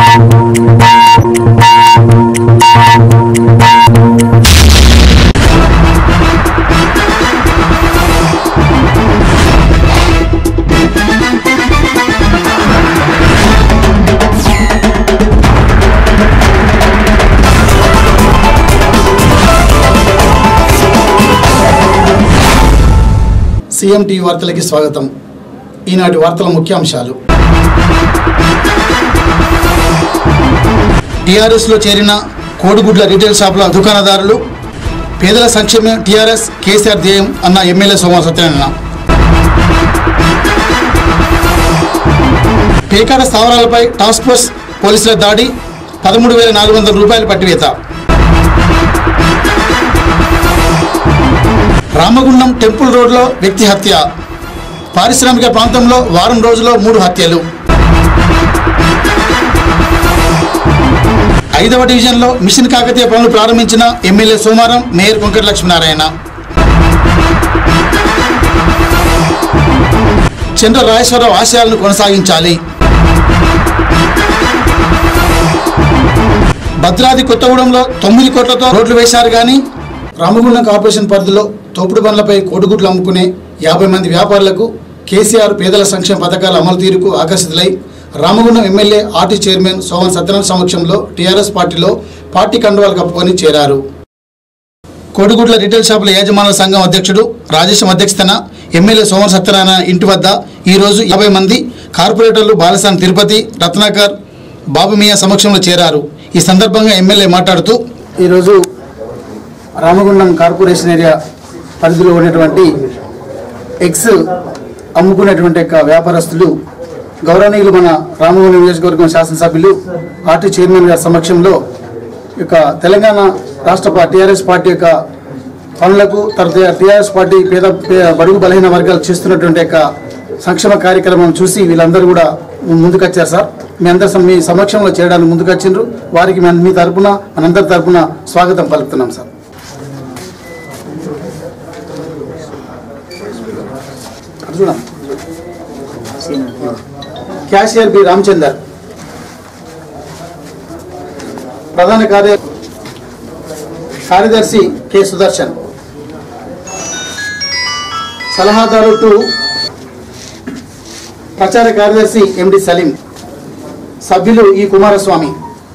CM TV వార్తలకి స్వాగతం ఈనాటి వార్తల ముఖ్యాంశాలు టీఆర్ఎస్లో చేరిన కోడిగుడ్ల రీటైల్ షాపుల దుకాణదారులు పేదల సంక్షేమం టీఆర్ఎస్ కేసీఆర్ ధ్యేయం అన్న ఎమ్మెల్యే సోమ సత్యనారాయణ పేకాట స్థావరాలపై టాస్క్ ఫోర్స్ పోలీసుల దాడి పదమూడు వేల నాలుగు వందల రూపాయలు పట్టివేత రామగుండం టెంపుల్ రోడ్లో వ్యక్తి హత్య పారిశ్రామిక ప్రాంతంలో వారం రోజుల్లో మూడు హత్యలు ఐదవ డివిజన్లో మిషన్ కాకతీయ పనులు ప్రారంభించిన ఎమ్మెల్యే సోమవారం మేయర్ కొంకట లక్ష్మీనారాయణ చంద్ర రాజేశ్వరరావు ఆశయాలను కొనసాగించాలి భద్రాద్రి కొత్తగూడెంలో తొమ్మిది కోట్లతో రోడ్లు వేశారు కానీ రామగుండం కార్పొరేషన్ పరిధిలో తోపుడు బండ్లపై కోడిగుడ్లు అమ్ముకునే యాభై మంది వ్యాపారులకు కేసీఆర్ పేదల సంక్షేమ పథకాల అమలు తీరుకు ఆకర్షితులై Ramagundam MLA RT chairman Soman Satyanarayana సమక్షంలో టీఆర్ఎస్ పార్టీలో పార్టీ కండువాలు కప్పుకొని చేరారు కోడిగుడ్ల రిటైల్ షాపుల యాజమాన్య సంఘం అధ్యక్షుడు రాజేశం అధ్యక్షతన ఎమ్మెల్యే సోమన్ సత్యనారాయణ ఇంటి వద్ద ఈరోజు యాభై మంది కార్పొరేటర్లు బాలసాని తిరుపతి రత్నాకర్ బాబుమియా సమక్షంలో చేరారు ఈ సందర్భంగా ఎమ్మెల్యే మాట్లాడుతూ ఈరోజు రామగుండం కార్పొరేషన్ ఏరియా పరిధిలో ఉన్నటువంటి ఎగ్స్ అమ్ముకునేటువంటి యొక్క వ్యాపారస్తులు గౌరవనీయులు మన రామగుండం నియోజకవర్గం శాసనసభ్యులు పార్టీ చైర్మన్ గారి సమక్షంలో ఈ యొక్క తెలంగాణ రాష్ట్ర పా- టీఆర్ఎస్ పార్టీ యొక్క పనులకు తర్వాత టీఆర్ఎస్ పార్టీ పేద పే- బడుగు బలహీన వర్గాలు చేస్తున్నటువంటి యొక్క సంక్షేమ కార్యక్రమం చూసి వీళ్ళందరూ కూడా ముందుకొచ్చారు సార్ మీ అందరి సమ- మీ సమక్షంలో చేయడానికి ముందుకొచ్చిండ్రు వారికి మన- మీ తరపున మనందరి తరపున స్వాగతం పలుకుతున్నాం సార్ అటు చూడం క్యాషియర్ బి రామచందర్ ప్రధాన కార్య కార్యదర్శి కె సుదర్శన్ సలహాదారు టు ప్రచార కార్యదర్శి ఎండి సలీం సభ్యులు ఈ కుమారస్వామి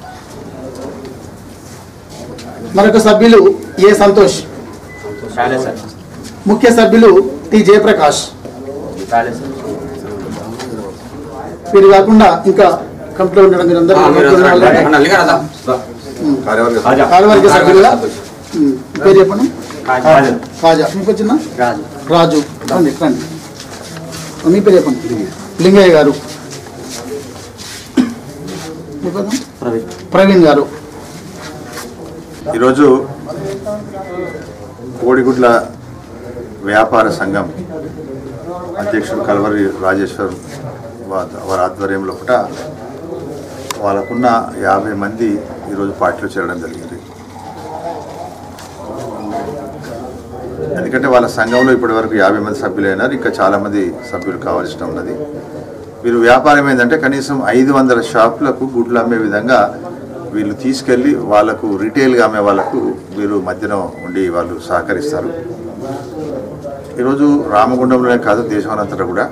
మరొక సభ్యులు ఏ సంతోష్ చాలే సార్ ముఖ్య సభ్యులు టి జయప్రకాష్ చాలే సార్ వీరు కాకుండా ఇంకా కంప్లో ఉండడం మీరందరూ కంప్లో ఉండడం వల్ల కార్యవర్గ సభ్యులుగా ఉమ్, పేరు చెప్పండి రాజు. రాజా మీకు వచ్చిన రాజు రాజు రండి రండి మీ పేరు చెప్పండి లింగయ్య గారు మీ పేరు? ప్రవీణ్ ప్రవీణ్ గారు ఈరోజు కోడిగుడ్ల వ్యాపార సంఘం అధ్యక్షుడు కలవరి రాజేశ్వర్ వా- వారి ఆధ్వర్యంలో కూడా వాళ్ళకున్న యాభై మంది ఈరోజు పార్టీలో చేరడం జరిగింది ఎందుకంటే వాళ్ళ సంఘంలో ఇప్పటి వరకు యాభై మంది సభ్యులు అయినారు ఇంకా చాలామంది సభ్యులు కావాల్సిన ఉన్నది వీరు వ్యాపారం ఏంటంటే కనీసం ఐదు వందల షాపులకు గుడ్లు అమ్మే విధంగా వీళ్ళు తీసుకెళ్ళి వాళ్ళకు రిటైల్గా అమ్మే వాళ్ళకు వీరు మధ్యన ఉండి వాళ్ళు సహకరిస్తారు ఈరోజు రామగుండంలోనే కాదు దేశమంతటా కూడా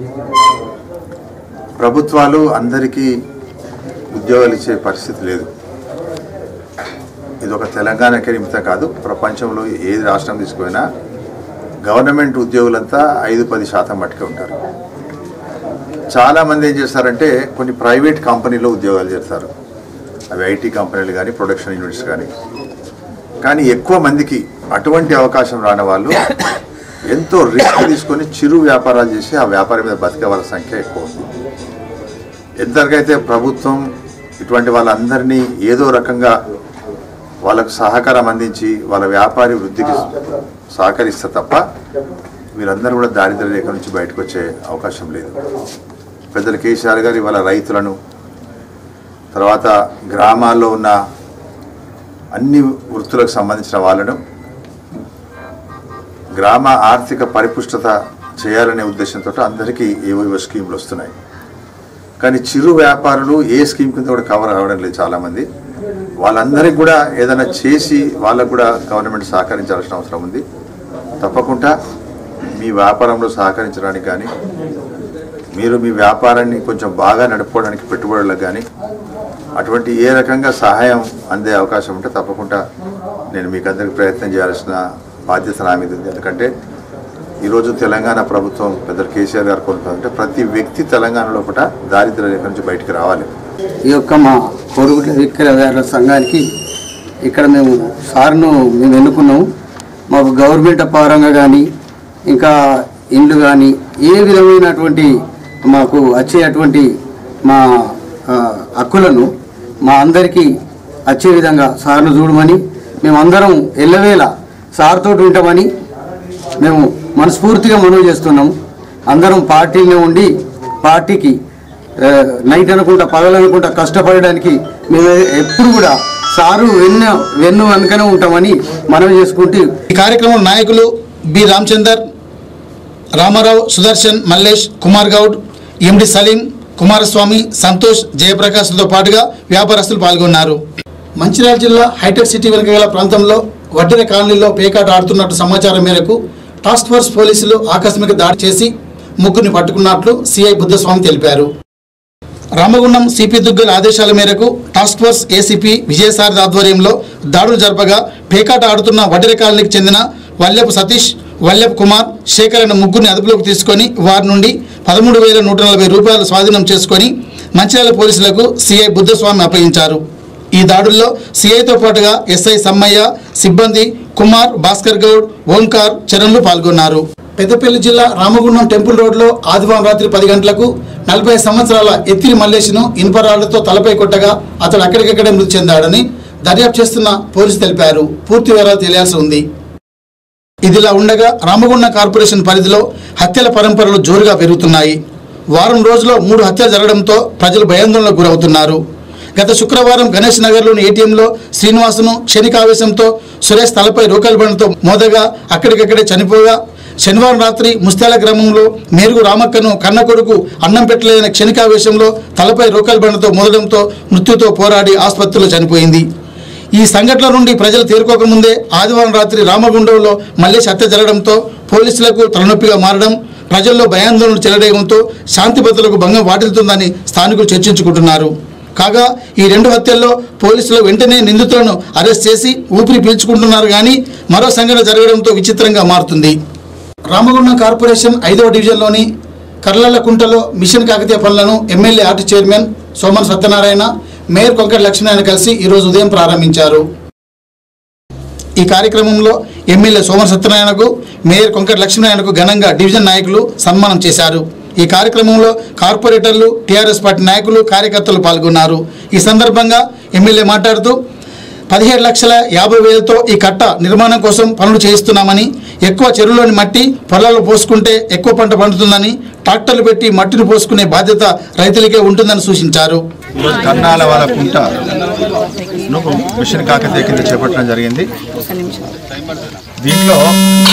ప్రభుత్వాలు అందరికీ ఉద్యోగాలు ఇచ్చే పరిస్థితి లేదు ఇది ఒక తెలంగాణకే నిమిత్తం కాదు ప్రపంచంలో ఏది రాష్ట్రం తీసుకుపోయినా గవర్నమెంట్ ఉద్యోగులంతా ఐదు పది శాతం మట్టుకే ఉంటారు చాలామంది ఏం చేస్తారంటే కొన్ని ప్రైవేట్ కంపెనీలో ఉద్యోగాలు చేస్తారు అవి ఐటీ కంపెనీలు కానీ ప్రొడక్షన్ యూనిట్స్ కానీ కానీ ఎక్కువ మందికి అటువంటి అవకాశం రాని వాళ్ళు ఎంతో రిస్క్ తీసుకొని చిరు వ్యాపారాలు చేసి ఆ వ్యాపారం మీద బతికే వాళ్ళ సంఖ్య ఎక్కువ ఉంది ఎంతవరకైతే ప్రభుత్వం ఇటువంటి వాళ్ళందరినీ ఏదో రకంగా వాళ్ళకు సహకారం అందించి వాళ్ళ వ్యాపారి వృద్ధికి సహకరిస్తే తప్ప వీరందరూ కూడా దారిద్ర్య రేఖ నుంచి బయటకు వచ్చే అవకాశం లేదు పెద్దలు కేసీఆర్ గారు ఇవాళ రైతులను తర్వాత గ్రామాల్లో ఉన్న అన్ని వృత్తులకు సంబంధించిన వాళ్ళను గ్రామ ఆర్థిక పరిపుష్టత చేయాలనే ఉద్దేశంతో అందరికీ ఏవో స్కీములు వస్తున్నాయి కానీ చిరు వ్యాపారులు ఏ స్కీమ్ కింద కూడా కవర్ అవ్వడం లేదు చాలామంది వాళ్ళందరికీ కూడా ఏదైనా చేసి వాళ్ళకు కూడా గవర్నమెంట్ సహకరించాల్సిన అవసరం ఉంది తప్పకుండా మీ వ్యాపారంలో సహకరించడానికి కానీ మీరు మీ వ్యాపారాన్ని కొంచెం బాగా నడుపుకోవడానికి పెట్టుబడులకు కానీ అటువంటి ఏ రకంగా సహాయం అందే అవకాశం ఉంటే తప్పకుండా నేను మీకు అందరికి ప్రయత్నం చేయాల్సిన బాధ్యత నా మీద ఉంది ఎందుకంటే ఈరోజు తెలంగాణ ప్రభుత్వం పెద్దలు కేసీఆర్ గారు కోరుకుంటే ప్రతి వ్యక్తి తెలంగాణ లోపల దారిద్ర్య రేఖ నుంచి బయటికి రావాలి ఈ యొక్క మా కోడిగుడ్ల విక్రయదారుల సంఘానికి ఇక్కడ మేము సార్ను మేము ఎన్నుకున్నాము మాకు గవర్నమెంట్ పరంగా కానీ ఇంకా ఇండ్లు కానీ ఏ విధమైనటువంటి మాకు వచ్చేటువంటి మా ఆ, హక్కులను మా అందరికీ వచ్చే విధంగా సార్ను చూడమని మేమందరం ఎల్లవేళ సార్తో ఉంటామని మేము మనస్ఫూర్తిగా మనవి చేస్తున్నాము అందరం పార్టీలో ఉండి పార్టీకి ఆ, నైట్ అనుకుంటా పగలనుకుంటా కష్టపడడానికి మేము ఎప్పుడు కూడా సారు వెన్ను వెన్ను వెనుకనే ఉంటామని మనవి చేసుకుంటూ ఈ కార్యక్రమంలో నాయకులు బి రామచందర్ రామారావు సుదర్శన్ మల్లేష్ కుమార్ గౌడ్ ఎండి సలీం కుమారస్వామి సంతోష్ జయప్రకాష్లతో పాటుగా వ్యాపారస్తులు పాల్గొన్నారు మంచిర్యాల జిల్లా హైటెక్ సిటీ వెనుక గల ప్రాంతంలో వడ్డెర కాలనీలో పేకాట ఆడుతున్నట్టు సమాచారం మేరకు టాస్క్ ఫోర్స్ పోలీసులు ఆకస్మిక దాడి చేసి ముగ్గురిని పట్టుకున్నట్లు సిఐ బుద్ధస్వామి తెలిపారు రామగుండం సిపి దుగ్గల ఆదేశాల మేరకు టాస్క్ ఫోర్స్ ఏసీపీ విజయసారథి ఆధ్వర్యంలో దాడులు జరపగా పేకాట ఆడుతున్న వడ్డెర కాలనీకి చెందిన వల్లెపు సతీష్ వల్లెపు కుమార్ శేఖర్ అనే ముగ్గురిని అదుపులోకి తీసుకొని వారి నుండి పదమూడు వేల నూట నలభై రూపాయలు స్వాధీనం చేసుకొని మంచిర్యాల పోలీసులకు సిఐ బుద్ధస్వామి అప్పగించారు ఈ దాడుల్లో సిఐతో పాటుగా ఎస్ఐ సమ్మయ్య సిబ్బంది కుమార్ భాస్కర్ గౌడ్ ఓంకార్ చరణ్లు పాల్గొన్నారు పెద్దపల్లి జిల్లా రామగుండం టెంపుల్ రోడ్లో ఆదివారం రాత్రి పది గంటలకు నలభై సంవత్సరాల ఎత్తిరి మల్లేష్ను ఇనుపరాళ్లతో తలపై కొట్టగా అతడు అక్కడికక్కడే మృతి చెందాడని దర్యాప్తు చేస్తున్న పోలీసు తెలిపారు పూర్తి వివరాలు తెలియాల్సి ఉంది ఇదిలా ఉండగా రామగుండం కార్పొరేషన్ పరిధిలో హత్యల పరంపరలు జోరుగా పెరుగుతున్నాయి వారం రోజుల్లో మూడు హత్యలు జరగడంతో ప్రజలు భయాందోళనకు గురవుతున్నారు గత శుక్రవారం గణేష్ నగర్లోని ఏటీఎంలో శ్రీనివాసును క్షణికావేశంతో సురేష్ తలపై రోకల్ బండితో మోదగా అక్కడికక్కడే చనిపోగా శనివారం రాత్రి ముస్తాల గ్రామంలో మేరుగు రామక్కను కన్న కొడుకు అన్నం పెట్టలేని క్షణికావేశంలో తలపై రోకల్ బండితో మోదడంతో మృత్యుతో పోరాడి ఆసుపత్రిలో చనిపోయింది ఈ సంఘటన నుండి ప్రజలు తేరుకోకముందే ఆదివారం రాత్రి రామగుండంలో మల్లేష్ హత్య జరగడంతో పోలీసులకు తలనొప్పిగా మారడం ప్రజల్లో భయాందోళనలు చెలరేయడంతో శాంతి భద్రతలకు భంగం వాటిల్తుందని స్థానికులు చర్చించుకుంటున్నారు కాగా ఈ రెండు హత్యల్లో పోలీసులు వెంటనే నిందితులను అరెస్ట్ చేసి ఊపిరి పీల్చుకుంటున్నారు కానీ మరో సంఘటన జరగడంతో విచిత్రంగా మారుతుంది రామగుండం కార్పొరేషన్ ఐదవ డివిజన్లోని కర్లలకుంటలో మిషన్ కాకతీయ పనులను MLA RT chairman Soman Satyanarayana mayor Konkati Lakshminarayana కలిసి ఈరోజు ఉదయం ప్రారంభించారు ఈ కార్యక్రమంలో ఎమ్మెల్యే సోమన్ సత్యనారాయణకు మేయర్ కొంకటి లక్ష్మీనారాయణకు ఘనంగా డివిజన్ నాయకులు సన్మానం చేశారు ఈ కార్యక్రమంలో కార్పొరేటర్లు టీఆర్ఎస్ పార్టీ నాయకులు కార్యకర్తలు పాల్గొన్నారు ఈ సందర్భంగా ఎమ్మెల్యే మాట్లాడుతూ పదిహేడు లక్షల యాభై వేలతో ఈ కట్ట నిర్మాణం కోసం పనులు చేయిస్తున్నామని ఎక్కువ చెరువులోని మట్టి పొలాల్లో పోసుకుంటే ఎక్కువ పంట పండుతుందని ట్రాక్టర్లు పెట్టి మట్టిని పోసుకునే బాధ్యత రైతులకే ఉంటుందని సూచించారు ఈరోజు కర్నాల వాళ్ళ కుంట నువ్వు మిషన్ కాకతీయ కింద చేపట్టడం జరిగింది దీంట్లో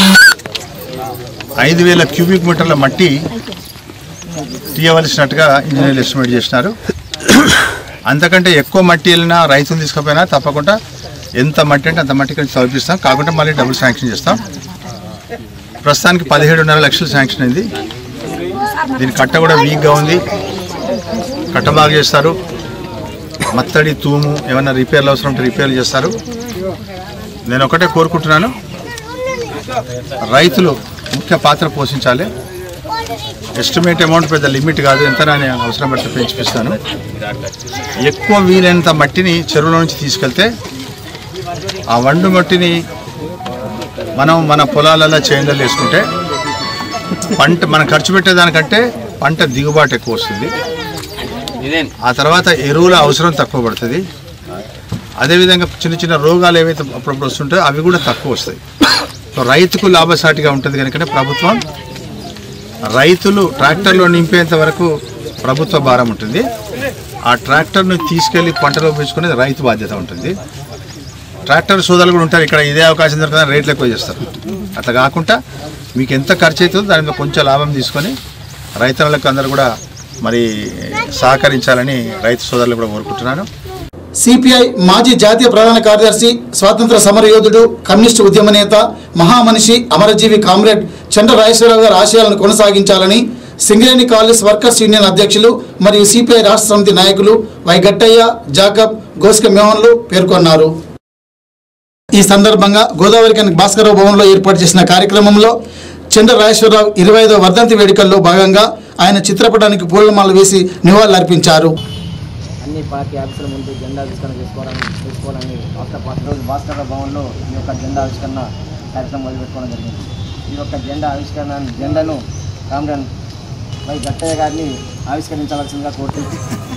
ఐదు వేల క్యూబిక్ మీటర్ల మట్టి తీయవలసినట్టుగా ఇంజనీర్లు ఎస్టిమేట్ చేసినారు అంతకంటే ఎక్కువ మట్టి వెళ్ళినా రైతులు తీసుకుపోయినా తప్పకుండా ఎంత మట్టి అంటే అంత మట్టి కలిసి సమర్పిస్తాం కాకుండా మళ్ళీ డబుల్ శాంక్షన్ చేస్తాం ప్రస్తుతానికి పదిహేడున్నర లక్షలు శాంక్షన్ అయింది దీని కట్ట కూడా వీక్గా ఉంది కట్ట బాగా చేస్తారు మత్తడి తూము ఏమైనా రిపేర్లు అవసరం ఉంటే రిపేర్లు చేస్తారు నేను ఒకటే కోరుకుంటున్నాను రైతులు ముఖ్య పాత్ర పోషించాలి ఎస్టిమేట్ అమౌంట్ పెద్ద లిమిట్ కాదు ఎంత నేను అవసరం పడితే పెంచిపిస్తాను ఎక్కువ వీలైనంత మట్టిని చెరువులో నుంచి తీసుకెళ్తే ఆ వండు మట్టిని మనం మన పొలాలలో చేందలు వేసుకుంటే పంట మనం ఖర్చు పెట్టేదానికంటే పంట దిగుబాటు ఎక్కువ వస్తుంది ఆ తర్వాత ఎరువుల అవసరం తక్కువ పడుతుంది అదేవిధంగా చిన్న చిన్న రోగాలు ఏవైతే అప్పుడప్పుడు వస్తుంటాయో అవి కూడా తక్కువ వస్తాయి సో రైతుకు లాభసాటిగా ఉంటుంది కనుకనే ప్రభుత్వం రైతులు ట్రాక్టర్లో నింపేంత వరకు ప్రభుత్వ భారం ఉంటుంది ఆ ట్రాక్టర్ను తీసుకెళ్లి పంటలో పెంచుకునేది రైతు బాధ్యత ఉంటుంది ట్రాక్టర్ సోదరులు కూడా ఉంటారు ఇక్కడ ఇదే అవకాశం దొరకదని రేట్లు ఎక్కువ చేస్తారు అట్లా కాకుండా మీకు ఎంత ఖర్చు అవుతుందో దాని మీద కొంచెం లాభం తీసుకొని రైతులకు అందరూ కూడా మరి సహకరించాలని రైతు సోదరులు కూడా కోరుకుంటున్నాను సిపిఐ మాజీ జాతీయ ప్రధాన కార్యదర్శి స్వాతంత్ర సమరయోధుడు కమ్యూనిస్టు ఉద్యమ నేత మహామనిషి అమరజీవి కామ్రేడ్ చంద్ర రాజేశ్వరరావు గారి ఆశయాలను కొనసాగించాలని సింగరేణి కాలేజ్ వర్కర్స్ యూనియన్ అధ్యక్షులు మరియు సిపిఐ రాష్ట్ర సమితి నాయకులు వై గట్టయ్య జాకబ్ గోస్క మోహన్లు పేర్కొన్నారు ఈ సందర్భంగా గోదావరి కనక భాస్కరరావు భవన్లో ఏర్పాటు చేసిన కార్యక్రమంలో చంద్ర రాజేశ్వరరావు ఇరవై ఐదవ వర్ధంతి వేడుకల్లో భాగంగా ఆయన చిత్రపటానికి పూలమాల వేసి నివాళులర్పించారు అన్ని పార్టీ ఆఫీసుల ముందు జెండా ఆవిష్కరణ చేసుకోవడానికి చేసుకోవాలని రాష్ట్ర పార్టీ రోజు భాస్కర భవన్లో ఈ యొక్క జెండా ఆవిష్కరణ కార్యక్రమం మొదలుపెట్టుకోవడం జరిగింది ఈ యొక్క జెండా ఆవిష్కరణ జెండాను కామ్రేడ్ వై గట్టయ్య గారిని ఆవిష్కరించవలసిందిగా కోరుతుంది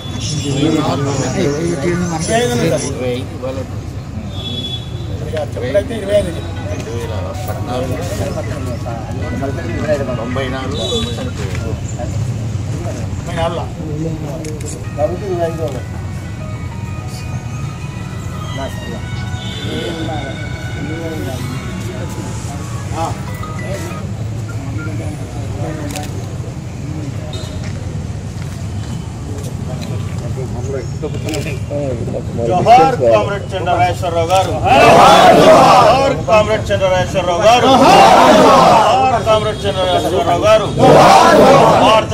జోహార్ కామ్రేడ్ చంద్రరాజేశ్వరరావు గారు జోహార్ కామ్రేడ్ చంద్రరాజేశ్వరరావు గారు జోహార్ కామ్రేడ్ చంద్రరాజేశ్వరరావు గారు భారత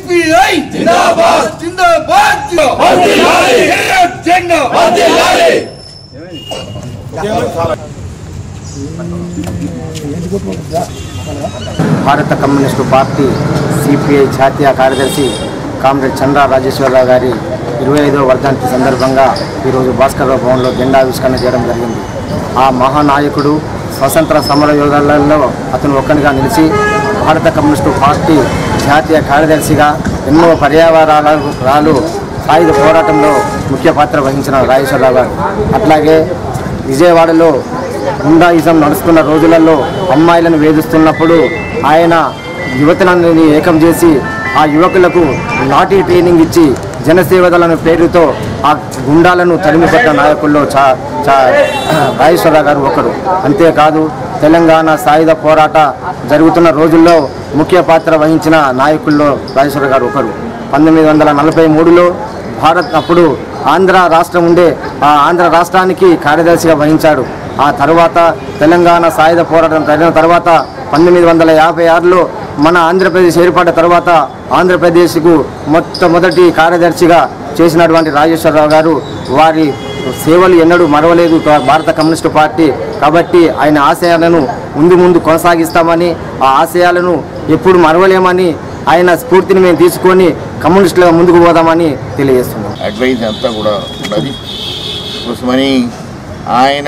భారత కమ్యూనిస్టు పార్టీ సిపిఐ జాతీయ కార్యదర్శి కామ్రేడ్ చంద్ర రాజేశ్వరరావు గారి ఇరవై ఐదవ వర్ధంతి సందర్భంగా ఈరోజు భాస్కర్రావు భవన్లో జెండా ఆవిష్కరణ చేయడం జరిగింది ఆ మహానాయకుడు స్వతంత్ర సమర యోగాలలో అతను ఒక్కనిగా నిలిచి భారత కమ్యూనిస్టు పార్టీ జాతీయ కార్యదర్శిగా ఎన్నో పర్యావరణాలు సాయుధ పోరాటంలో ముఖ్య పాత్ర వహించిన రాజేశ్వరరావు గారు అట్లాగే విజయవాడలో గుండాయిజం నడుస్తున్న రోజులలో అమ్మాయిలను వేధిస్తున్నప్పుడు ఆయన యువతలని ఏకం చేసి ఆ యువకులకు లాఠీ ట్రైనింగ్ ఇచ్చి జనసేవదలను పేరుతో ఆ గుండాలను తరిమికొట్టిన నాయకుల్లో చా చా రాజేశ్వరరావు గారు ఒకరు అంతేకాదు తెలంగాణ సాయుధ పోరాట జరుగుతున్న రోజుల్లో ముఖ్య పాత్ర వహించిన నాయకుల్లో రాజేశ్వర గారు ఒకరు పంతొమ్మిది వందల నలభై మూడులో భారత్ అప్పుడు ఆంధ్ర రాష్ట్రం ఉండే ఆ ఆంధ్ర రాష్ట్రానికి కార్యదర్శిగా వహించాడు ఆ తర్వాత తెలంగాణ సాయుధ పోరాటం జరిగిన తర్వాత పంతొమ్మిది వందల యాభై ఆరులో మన ఆంధ్రప్రదేశ్ ఏర్పడిన తర్వాత ఆంధ్రప్రదేశ్కు మొట్టమొదటి కార్యదర్శిగా చేసినటువంటి రాజేశ్వరరావు గారు వారి సేవలు ఎన్నడూ మరవలేదు భారత కమ్యూనిస్టు పార్టీ కాబట్టి ఆయన ఆశయాలను ముందు ముందు కొనసాగిస్తామని ఆ ఆశయాలను ఎప్పుడు మరవలేమని ఆయన స్ఫూర్తిని మేము తీసుకొని కమ్యూనిస్టులుగా ముందుకు పోదామని తెలియజేస్తున్నాం అడ్వైజ్ అంతా కూడా ఉన్నది కోసమని ఆయన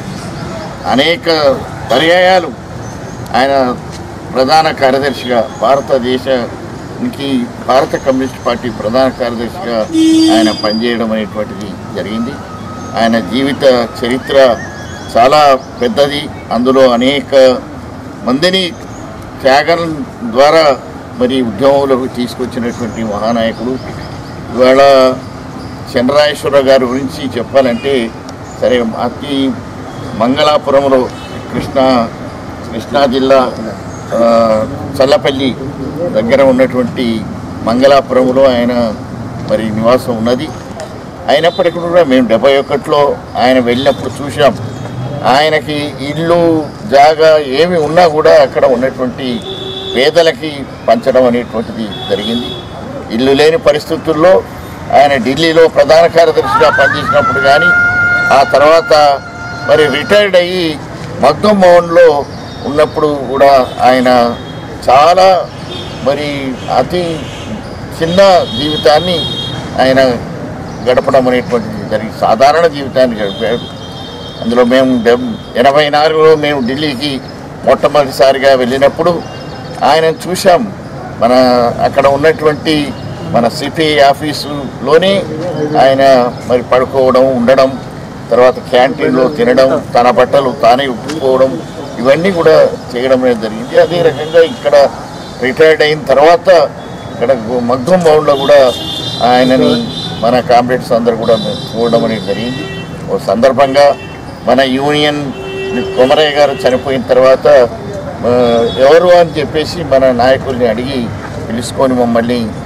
అనేక పర్యాయాలు ఆయన ప్రధాన కార్యదర్శిగా భారతదేశానికి భారత కమ్యూనిస్ట్ పార్టీ ప్రధాన కార్యదర్శిగా ఆయన పనిచేయడం అనేటువంటిది జరిగింది ఆయన జీవిత చరిత్ర చాలా పెద్దది అందులో అనేక మందిని త్యాగం ద్వారా మరి ఉద్యమంలోకి తీసుకొచ్చినటువంటి మహానాయకుడు ఇవాళ చంద్రరాజేశ్వర గారి గురించి చెప్పాలంటే సరే అతి మంగళాపురంలో కృష్ణా కృష్ణా జిల్లా ఆ, చల్లపల్లి దగ్గర ఉన్నటువంటి మంగళాపురంలో ఆయన మరి నివాసం ఉన్నది అయినప్పటికీ కూడా మేము డెబ్బై ఒకటిలో ఆయన వెళ్ళినప్పుడు చూసాం ఆయనకి ఇల్లు జాగా ఏమి ఉన్నా కూడా అక్కడ ఉన్నటువంటి పేదలకి పంచడం అనేటువంటిది జరిగింది ఇల్లు లేని పరిస్థితుల్లో ఆయన ఢిల్లీలో ప్రధాన కార్యదర్శిగా పనిచేసినప్పుడు కానీ ఆ తర్వాత మరి రిటైర్డ్ అయ్యి మగ్దం భవన్లో ఉన్నప్పుడు కూడా ఆయన చాలా మరి అతి చిన్న జీవితాన్ని ఆయన గడపడం అనేటువంటిది జరిగింది సాధారణ జీవితాన్ని గడిపాడు అందులో మేము డెబ్ ఎనభై నాలుగులో మేము ఢిల్లీకి మొట్టమొదటిసారిగా వెళ్ళినప్పుడు ఆయనను చూసాం మన అక్కడ ఉన్నటువంటి మన సిపి ఆఫీసులోనే ఆయన మరి పడుకోవడం ఉండడం తర్వాత క్యాంటీన్లో తినడం తన బట్టలు తానే ఉప్పుకోవడం ఇవన్నీ కూడా చేయడం అనేది జరిగింది అదే రకంగా ఇక్కడ రిటైర్డ్ అయిన తర్వాత ఇక్కడ మగ్ధం భవన్లో కూడా ఆయనని మన కామ్రేడ్స్ అందరు కూడా మేము చూడడం అనేది జరిగింది ఓ సందర్భంగా మన యూనియన్ కొమరయ్య గారు చనిపోయిన తర్వాత ఆ, ఎవరు అని చెప్పేసి మన నాయకుల్ని అడిగి పిలుచుకొని మమ్మల్ని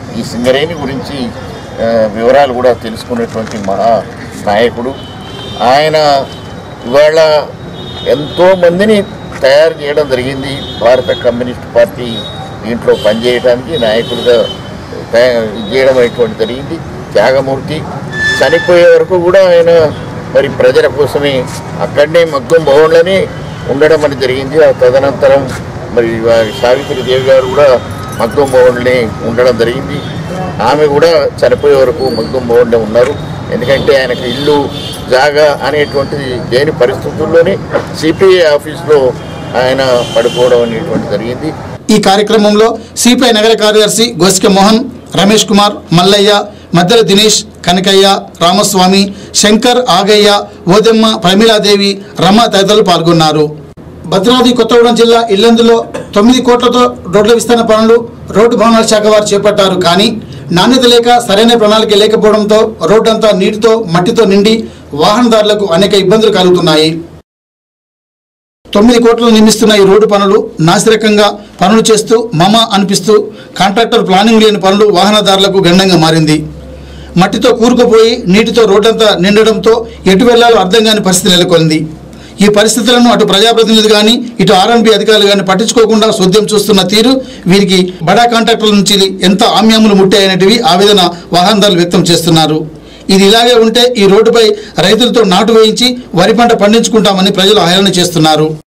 ఈ సింగరేణి గురించి ఆ, వివరాలు కూడా తెలుసుకునేటువంటి మహా నాయకుడు ఆయన ఇవాళ ఎంతో మందిని తయారు చేయడం జరిగింది భారత కమ్యూనిస్ట్ పార్టీ దీంట్లో పనిచేయడానికి నాయకులుగా తయా- చేయడం అనేటువంటి జరిగింది త్యాగమూర్తి చనిపోయే వరకు కూడా ఆయన మరి ప్రజల కోసమే అక్కడనే మగ్గం భవన్లోనే ఉండడం అని జరిగింది ఆ తదనంతరం మరి వారి సావిత్రి దేవి గారు కూడా మగ్గం భవన్లోనే ఉండడం జరిగింది ఆమె కూడా చనిపోయే వరకు మగ్గం భవన్లో ఉన్నారు ఎందుకంటే ఆయనకు ఇల్లు జాగా అనేటువంటిది లేని పరిస్థితుల్లోనే సిపిఐ ఆఫీస్లో ఆయన పడుకోవడం అనేటువంటి జరిగింది ఈ కార్యక్రమంలో సిపిఐ నగర కార్యదర్శి గోసిక మోహన్ రమేష్ కుమార్ మల్లయ్య మద్దెల దినేష్ కనకయ్య రామస్వామి శంకర్ ఆగయ్య ఓదెమ్మ ప్రమీలాదేవి రమ తదితరులు పాల్గొన్నారు భద్రాద్రి కొత్తగూడెం జిల్లా ఇల్లందులో తొమ్మిది కోట్లతో రోడ్ల విస్తరణ పనులు రోడ్డు భవనాల శాఖ వారు చేపట్టారు కానీ నాణ్యత లేక సరైన ప్రణాళిక లేకపోవడంతో రోడ్డంతా నీటితో మట్టితో నిండి వాహనదారులకు అనేక ఇబ్బందులు కలుగుతున్నాయి తొమ్మిది కోట్లు నిర్మిస్తున్న ఈ రోడ్డు పనులు నాసిరకంగా పనులు చేస్తూ మమ అనిపిస్తూ కాంట్రాక్టర్ ప్లానింగ్ లేని పనులు వాహనదారులకు గండంగా మారింది మట్టితో కూరుకుపోయి నీటితో రోడ్డంతా నిండడంతో ఎటు వెళ్లాలో అర్థం కాని పరిస్థితి నెలకొంది ఈ పరిస్థితులను అటు ప్రజాప్రతినిధులు కానీ ఇటు ఆర్ఎన్బి అధికారులు కానీ పట్టించుకోకుండా సోద్యం చూస్తున్న తీరు వీరికి బడా కాంట్రాక్టర్ల నుంచి ఎంత ఆమ్యాములు ముట్టాయనేటివి ఆవేదన వాహనదారులు వ్యక్తం చేస్తున్నారు ఇది ఇలాగే ఉంటే ఈ రోడ్డుపై రైతులతో నాటు వేయించి వరి పంట పండించుకుంటామని ప్రజలు హేళన చేస్తున్నారు